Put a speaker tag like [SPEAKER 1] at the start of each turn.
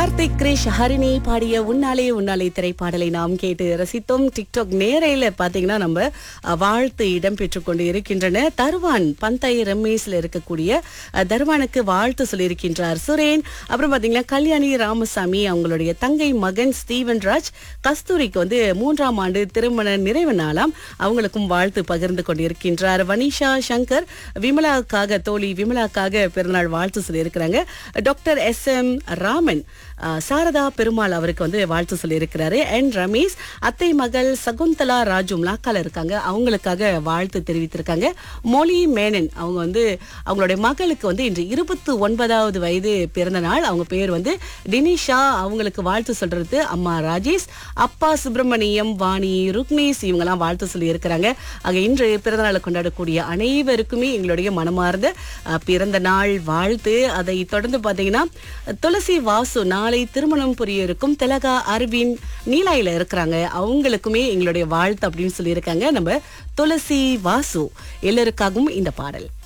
[SPEAKER 1] கார்த்திக் கிரிஷ் ஹரிணி பாடிய உன்னாலே உன்னாலே திரைப்பாடலை நாம் கேட்டு ரசித்தோம் டிக்டாக் நேரையில பாத்தீங்கன்னா நம்ம அஹ், வாழ்த்து இடம்பெற்று கொண்டு இருக்கின்றன தருவான் பந்தை ரமேஷ்ல இருக்கக்கூடிய அஹ், தருவானுக்கு வாழ்த்து சொல்லியிருக்கின்றார் சுரேன் அப்புறம் பாத்தீங்கன்னா கல்யாணி ராமசாமி அவங்களுடைய தங்கை மகன் ஸ்டீவன் ராஜ் கஸ்தூரிக்கு வந்து மூன்றாம் ஆண்டு திருமண நிறைவு நாளாம் அவங்களுக்கும் வாழ்த்து பகிர்ந்து கொண்டிருக்கின்றார் வனிஷா சங்கர் விமலாக்காக தோழி விமலாக்காக பிறநாள் வாழ்த்து சொல்லியிருக்கிறாங்க டாக்டர் எஸ் எம் ராமன் அஹ், சாரதா பெருமாள் அவருக்கு வந்து வாழ்த்து சொல்லியிருக்கிறாரு என் ரமேஷ் அத்தை மகள் சகுந்தலா ராஜு லாக்கால இருக்காங்க அவங்களுக்காக வாழ்த்து தெரிவித்திருக்காங்க மொழி மேனன் அவங்க வந்து அவங்களுடைய மகளுக்கு வந்து இன்று இருபத்தி ஒன்பதாவது வயது பிறந்த நாள் அவங்க பேர் வந்து டினிஷா அவங்களுக்கு வாழ்த்து சொல்றது அம்மா ராஜேஷ் அப்பா சுப்பிரமணியம் வாணி ருக்னேஷ் இவங்கெல்லாம் வாழ்த்து சொல்லி இருக்கிறாங்க ஆக இன்று பிறந்த நாளை கொண்டாடக்கூடிய அனைவருக்குமே எங்களுடைய மனமார்ந்த அஹ், பிறந்த நாள் வாழ்த்து அதை தொடர்ந்து பார்த்தீங்கன்னா துளசி வாசு நாளை திருமணம் புரிய இருக்கும் திலகா அரவிந்த் நீலாயில இருக்கிறாங்க அவங்களுக்குமே எங்களுடைய வாழ்த்து அப்படின்னு சொல்லியிருக்காங்க நம்ம துளசி வாசு எல்லாருக்காகவும் இந்த பாடல்